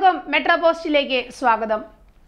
ഏവർക്കും മെട്രോ പോസ്റ്റിലേക്ക് സ്വാഗതം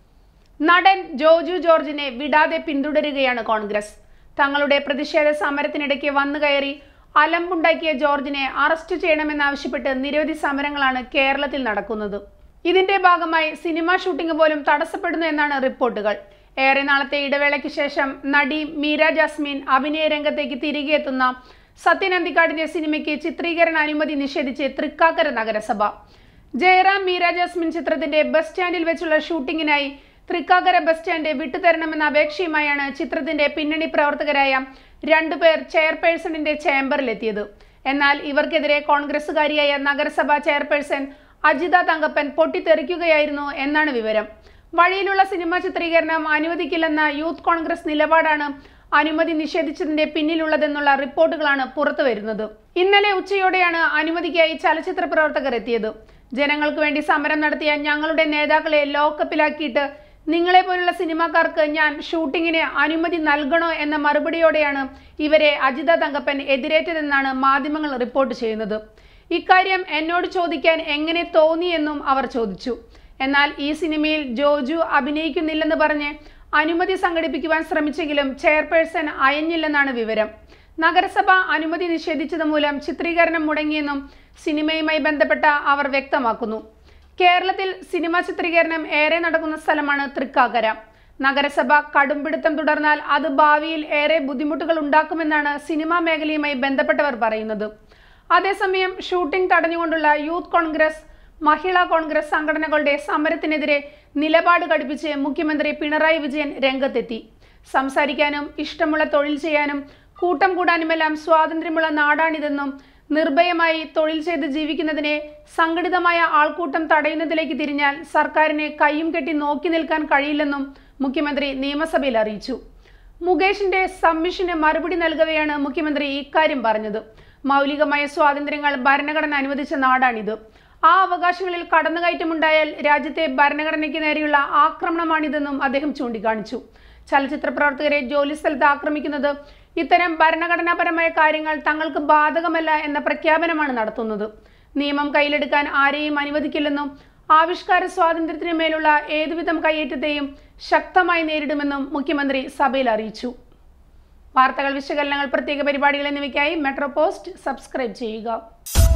നടൻ ജോജു ജോർജിനെ വിടാതെ പിന്തുടരുകയാണ് കോൺഗ്രസ് തങ്ങളുടെ പ്രതിഷേധ സമരത്തിനിടയ്ക്ക് വന്നു കയറി അലമ്പുണ്ടാക്കിയ ജോർജിനെ അറസ്റ്റ് ചെയ്യണമെന്നാവശ്യപ്പെട്ട് നിരവധി സമരങ്ങളാണ് കേരളത്തിൽ നടക്കുന്നത് ഇതിന്റെ ഭാഗമായി സിനിമാ ഷൂട്ടിംഗ് പോലും തടസ്സപ്പെടുന്നു എന്നാണ് റിപ്പോർട്ടുകൾ ഏറെ നാളത്തെ ഇടവേളയ്ക്ക് ശേഷം നടി മീര ജാസ്മിൻ അഭിനയ രംഗത്തേക്ക് തിരികെ എത്തുന്ന സത്യൻ അന്തിക്കാടിന്റെ സിനിമയ്ക്ക് ചിത്രീകരണ അനുമതി നിഷേധിച്ച് തൃക്കാക്കര നഗരസഭ ജയറാം മീര ജാസ്മിൻ ചിത്രത്തിന്റെ ബസ് സ്റ്റാൻഡിൽ വെച്ചുള്ള ഷൂട്ടിങ്ങിനായി തൃക്കാക്കര ബസ് സ്റ്റാൻഡ് വിട്ടുതരണമെന്ന അപേക്ഷയുമായാണ് ചിത്രത്തിന്റെ പിന്നണി പ്രവർത്തകരായ രണ്ടുപേർ ചെയർപേഴ്സണിന്റെ ചേംബറിലെത്തിയത് എന്നാൽ ഇവർക്കെതിരെ കോൺഗ്രസുകാരിയായ നഗരസഭാ ചെയർപേഴ്സൺ അജിത തങ്കപ്പൻ പൊട്ടിത്തെറിക്കുകയായിരുന്നു എന്നാണ് വിവരം വഴിയിലുള്ള സിനിമാ ചിത്രീകരണം അനുവദിക്കില്ലെന്ന യൂത്ത് കോൺഗ്രസ് നിലപാടാണ് അനുമതി നിഷേധിച്ചതിന്റെ പിന്നിലുള്ളതെന്നുള്ള റിപ്പോർട്ടുകളാണ് പുറത്തു വരുന്നത് ഇന്നലെ ഉച്ചയോടെയാണ് അനുമതിക്കായി ചലച്ചിത്ര പ്രവർത്തകർ എത്തിയത് ജനങ്ങൾക്ക് വേണ്ടി സമരം നടത്തിയ ഞങ്ങളുടെ നേതാക്കളെ ലോക്കപ്പിലാക്കിയിട്ട് നിങ്ങളെ പോലുള്ള സിനിമാക്കാർക്ക് ഞാൻ ഷൂട്ടിങ്ങിന് അനുമതി നൽകണോ എന്ന മറുപടിയോടെയാണ് ഇവരെ അജിത തങ്കപ്പൻ എതിരേറ്റതെന്നാണ് മാധ്യമങ്ങൾ റിപ്പോർട്ട് ചെയ്യുന്നത് ഇക്കാര്യം എന്നോട് ചോദിക്കാൻ എങ്ങനെ തോന്നിയെന്നും അവർ ചോദിച്ചു എന്നാൽ ഈ സിനിമയിൽ ജോജു അഭിനയിക്കുന്നില്ലെന്ന് പറഞ്ഞ് അനുമതി സംഘടിപ്പിക്കുവാൻ ശ്രമിച്ചെങ്കിലും ചെയർപേഴ്സൺ അയഞ്ഞില്ലെന്നാണ് വിവരം നഗരസഭ അനുമതി നിഷേധിച്ചത് മൂലം ചിത്രീകരണം മുടങ്ങിയെന്നും സിനിമയുമായി ബന്ധപ്പെട്ട അവർ വ്യക്തമാക്കുന്നു കേരളത്തിൽ സിനിമാ ചിത്രീകരണം ഏറെ നടക്കുന്ന സ്ഥലമാണ് തൃക്കാക്കര നഗരസഭ കടുംപിടുത്തം തുടർന്നാൽ അത് ഭാവിയിൽ ഏറെ ബുദ്ധിമുട്ടുകൾ ഉണ്ടാക്കുമെന്നാണ് സിനിമാ മേഖലയുമായി ബന്ധപ്പെട്ടവർ പറയുന്നത് അതേസമയം ഷൂട്ടിംഗ് തടഞ്ഞുകൊണ്ടുള്ള യൂത്ത് കോൺഗ്രസ് മഹിളാ കോൺഗ്രസ് സംഘടനകളുടെ സമരത്തിനെതിരെ നിലപാട് ഘടിപ്പിച്ച് മുഖ്യമന്ത്രി പിണറായി വിജയൻ രംഗത്തെത്തി സംസാരിക്കാനും ഇഷ്ടമുള്ള തൊഴിൽ ചെയ്യാനും കൂട്ടം കൂടാനുമെല്ലാം സ്വാതന്ത്ര്യമുള്ള നാടാണിതെന്നും നിർഭയമായി തൊഴിൽ ചെയ്ത് ജീവിക്കുന്നതിനെ സംഘടിതമായ ആൾക്കൂട്ടം തടയുന്നതിലേക്ക് തിരിഞ്ഞാൽ സർക്കാരിനെ കയ്യും കെട്ടി നോക്കി നിൽക്കാൻ കഴിയില്ലെന്നും മുഖ്യമന്ത്രി നിയമസഭയിൽ അറിയിച്ചു മുകേഷിന്റെ സബ്മിഷന് മറുപടി നൽകവെയാണ് മുഖ്യമന്ത്രി ഇക്കാര്യം പറഞ്ഞത് മൗലികമായ സ്വാതന്ത്ര്യങ്ങൾ ഭരണഘടന അനുവദിച്ച നാടാണിത് ആ അവകാശങ്ങളിൽ കടന്നുകയറ്റമുണ്ടായാൽ രാജ്യത്തെ ഭരണഘടനയ്ക്ക് നേരെയുള്ള ആക്രമണമാണിതെന്നും അദ്ദേഹം ചൂണ്ടിക്കാണിച്ചു ചലച്ചിത്ര പ്രവർത്തകരെ ജോലിസ്ഥലത്ത് ആക്രമിക്കുന്നത് ഇത്തരം ഭരണഘടനാപരമായ കാര്യങ്ങൾ തങ്ങൾക്ക് ബാധകമല്ല എന്ന പ്രഖ്യാപനമാണ് നടത്തുന്നത് നിയമം കയ്യിലെടുക്കാൻ ആരെയും അനുവദിക്കില്ലെന്നും ആവിഷ്കാര സ്വാതന്ത്ര്യത്തിനു മേലുള്ള ഏതുവിധം കയ്യേറ്റത്തെയും ശക്തമായി നേരിടുമെന്നും മുഖ്യമന്ത്രി സഭയിൽ അറിയിച്ചു വാർത്തകൾ വിശകലനങ്ങൾ പ്രത്യേക പരിപാടികൾ എന്നിവയ്ക്കായി മെട്രോ പോസ്റ്റ് സബ്സ്ക്രൈബ് ചെയ്യുക